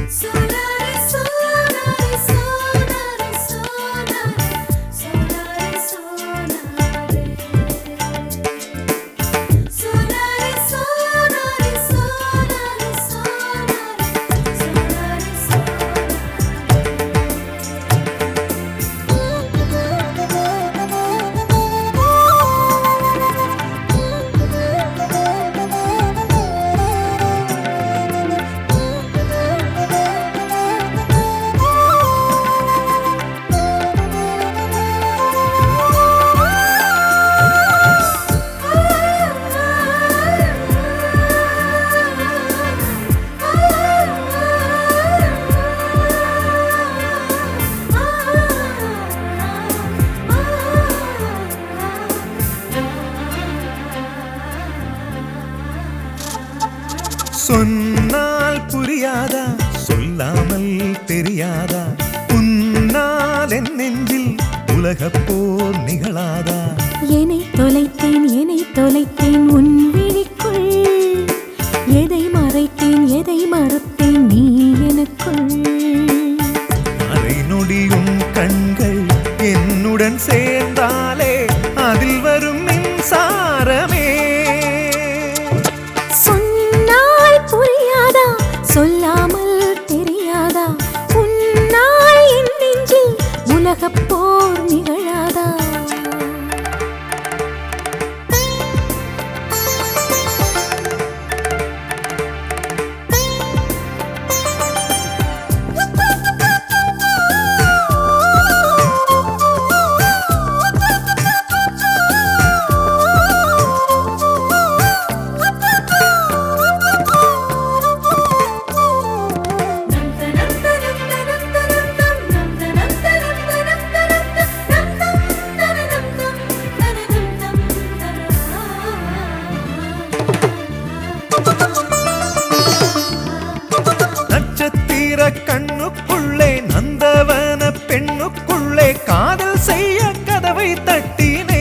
Sonare, sonare, sonare, sonare, sonare, sonare. Sonare, sonare, sonare, sonare, sonare, சொன்னால் புரியாதா சொல்லாமல் தெரியாதா உன்னால் என் நெஞ்சில் உலகப் போர் நிகழாதா என்னை தொலைத்தேன் என்னை தொலைத்தேன் உன் விழிக்குள் எதை மறைத்தேன் எதை மறுத்தேன் நீ எனக்குள் அரை நொடியும் கண்கள் என்னுடன் சேர்ந்தாலே அதில் வரும் மின்சாரமே சொன்னால் புரியாதா சொல்லாமல் தெரியாதா உன்னால் என் நெஞ்சில் உலகப் போர் நிகழாதா நட்சத்திர கண்ணுக்குள்ளே நந்தவன பெண்ணுக்குள்ளே காதல் செய்ய கதவை தட்டினே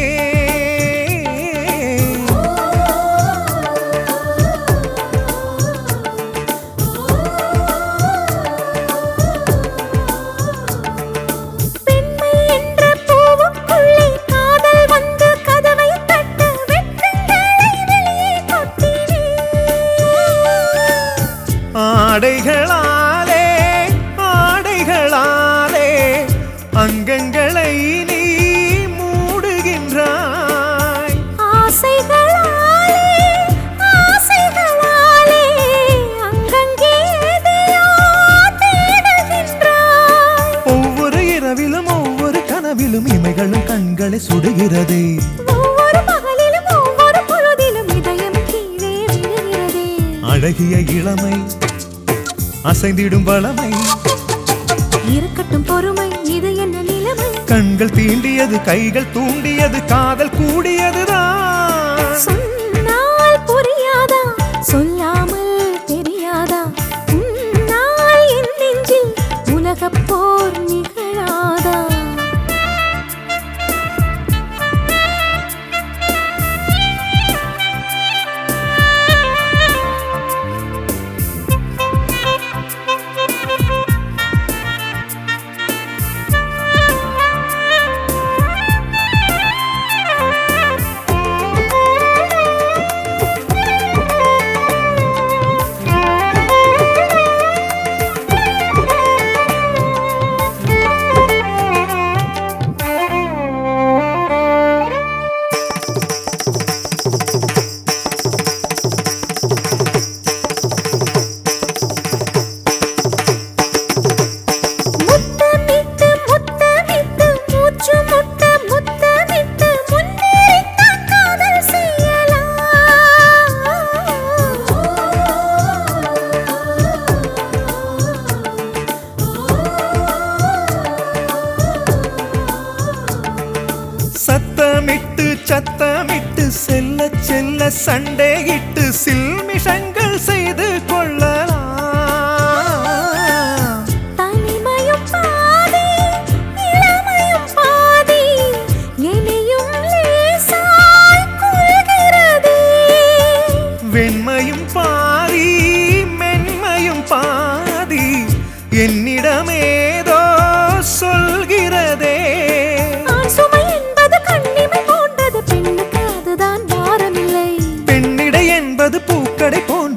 பெண்மை என்ற பூவுக்குள்ளே காதல் வந்து கதவை தட்ட வெட்கங்களை வெளியே கொட்டினேன் ஆடைகளாலே ஆடைகளாலே அங்கங்களை நீ மூடுகின்றாய் ஆசைகளாலே ஆசைகளாலே அங்கங்கே எதையோ தேடுகின்றாய் ஒவ்வொரு இரவிலும் ஒவ்வொரு கனவிலும் இமைகளும் கண்களை சுடுகிறதே ஒவ்வொரு பகலிலும் ஒவ்வொரு பொழுதிலும் இதயம் கீழே விழுகிறதே அழகிய இளமை அசைந்திடும் வளமை இருக்கட்டும் பொறுமை இது என்ன நிலைமை கண்கள் தீண்டியது கைகள் தூண்டியது காதல் கூடியதுதான் சொன்னால் புரியாதா சொல்லாமல் தெரியாதா உன்னால் என் நெஞ்சில் உலகப் போர் நிகழாதா முத்தமிட்டு முத்தமிட்டு மூச்சு முட்ட முத்தமிட்டு முன்னேறித்தான் காதல் சத்தமிட்டு சத்தமிட்டு செல்ல செல்ல சண்டையிட்டு சில்மிஷங்கள் செய்து கொள்ளலாம் தனிமையும் பாதி இளமையும் பாதி என்னையும் லேசாய் கொள்கிறதே வெண்மையும் பாதி மென்மையும் பாதி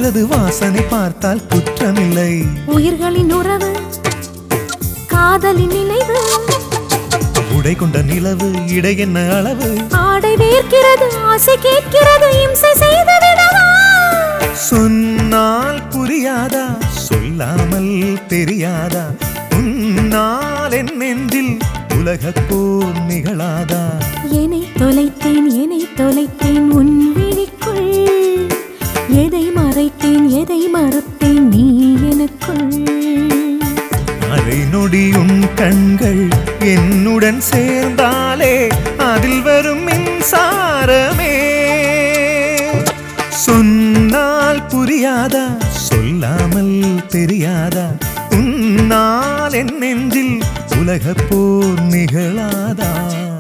உனது வாசனை பார்த்தால் குற்றமில்லை உயிர்களின் உறவு காதலின் நினைவு உடை கொண்ட நிலவு இடை என்ன அளவு ஆடை வேர்க்கிறது ஆசை கேட்கிறது இம்சை செய்து விடவா சொன்னால் புரியாதா சொல்லாமல் தெரியாதா உன்னால் என் நெஞ்சில் உலகப் போர் நிகழாதா என்னை தொலைத்தேன் என்னை தொலைத்தேன் உன் விழிக்குள் எதை மறைத்தேன் எதை மறுத்தேன் நீ எனக்குள் அரை நொடியும் கண்கள் என்னுடன் சேர்ந்தாலே அதில் வரும் மின்சாரமே சொன்னால் புரியாதா சொல்லாமல் தெரியாதா உன்னால் என் நெஞ்சில் உலகப் போர் நிகழாதா